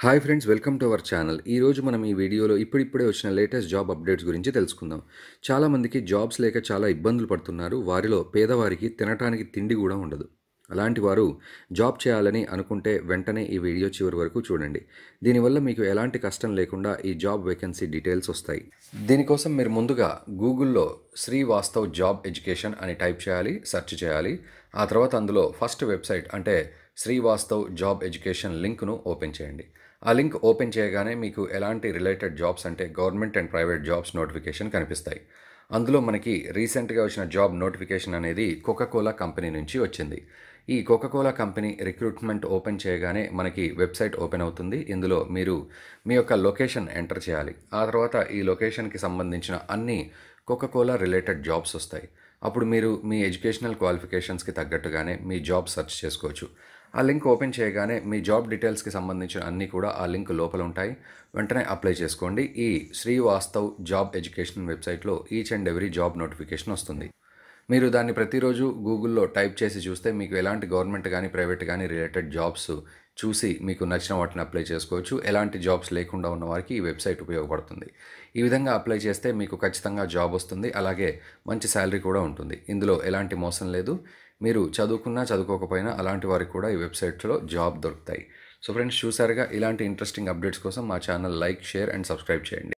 hi friends welcome to our channel ఈరోజు మనం ఈ వీడియోలో ఇప్పుడిప్పుడే వచ్చిన లేటెస్ట్ జాబ్ అప్డేట్స్ గురించి తెలుసుకుందాం చాలామందికి జాబ్స్ లేక చాలా ఇబ్బందులు పడుతున్నారు వారిలో పేదవారికి తినటానికి తిండి కూడా ఉండదు అలాంటి వారు జాబ్ చేయాలని అనుకుంటే వెంటనే ఈ వీడియో చివరి వరకు చూడండి దీనివల్ల మీకు ఎలాంటి కష్టం లేకుండా ఈ జాబ్ వేకెన్సీ డీటెయిల్స్ వస్తాయి దీనికోసం మీరు ముందుగా గూగుల్లో శ్రీవాస్తవ్ జాబ్ ఎడ్యుకేషన్ అని టైప్ చేయాలి సెర్చ్ చేయాలి ఆ తర్వాత అందులో ఫస్ట్ వెబ్సైట్ అంటే శ్రీవాస్తవ్ జాబ్ ఎడ్యుకేషన్ లింక్ను ఓపెన్ చేయండి ఆ లింక్ ఓపెన్ చేయగానే మీకు ఎలాంటి రిలేటెడ్ జాబ్స్ అంటే government and private jobs notification కనిపిస్తాయి అందులో మనకి రీసెంట్గా వచ్చిన జాబ్ నోటిఫికేషన్ అనేది కోకాకోలా కంపెనీ నుంచి వచ్చింది ఈ కోకాకోలా కంపెనీ రిక్రూట్మెంట్ ఓపెన్ చేయగానే మనకి వెబ్సైట్ ఓపెన్ అవుతుంది ఇందులో మీరు మీ యొక్క లొకేషన్ ఎంటర్ చేయాలి ఆ తర్వాత ఈ లొకేషన్కి సంబంధించిన అన్ని కోకాకోలా రిలేటెడ్ జాబ్స్ వస్తాయి అప్పుడు మీరు మీ ఎడ్యుకేషనల్ క్వాలిఫికేషన్స్కి తగ్గట్టుగానే మీ జాబ్ సెర్చ్ చేసుకోవచ్చు ఆ లింక్ ఓపెన్ చేయగానే మీ జాబ్ డీటెయిల్స్కి సంబంధించిన అన్నీ కూడా ఆ లింక్ లోపల ఉంటాయి వెంటనే అప్లై చేసుకోండి ఈ శ్రీవాస్తవ్ జాబ్ ఎడ్యుకేషన్ వెబ్సైట్లో each and every job notification వస్తుంది మీరు దాన్ని ప్రతిరోజు గూగుల్లో టైప్ చేసి చూస్తే మీకు ఎలాంటి గవర్నమెంట్ కానీ ప్రైవేట్ కానీ రిలేటెడ్ జాబ్స్ చూసి మీకు నచ్చిన వాటిని అప్లై చేసుకోవచ్చు ఎలాంటి జాబ్స్ లేకుండా ఉన్న వారికి ఈ వెబ్సైట్ ఉపయోగపడుతుంది ఈ విధంగా అప్లై చేస్తే మీకు ఖచ్చితంగా జాబ్ వస్తుంది అలాగే మంచి శాలరీ కూడా ఉంటుంది ఇందులో ఎలాంటి మోసం లేదు మీరు చదువుకున్నా చదువుకోకపోయినా అలాంటి వారికి కూడా ఈ వెబ్సైట్లో జాబ్ దొరుకుతాయి సో ఫ్రెండ్స్ చూసారుగా ఇలాంటి ఇంట్రెస్టింగ్ అప్డేట్స్ కోసం మా channel like share and subscribe చేయండి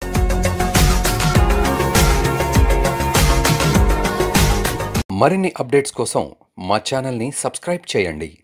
మరిన్ని అప్డేట్స్ కోసం మా ఛానల్ని సబ్స్క్రైబ్ చేయండి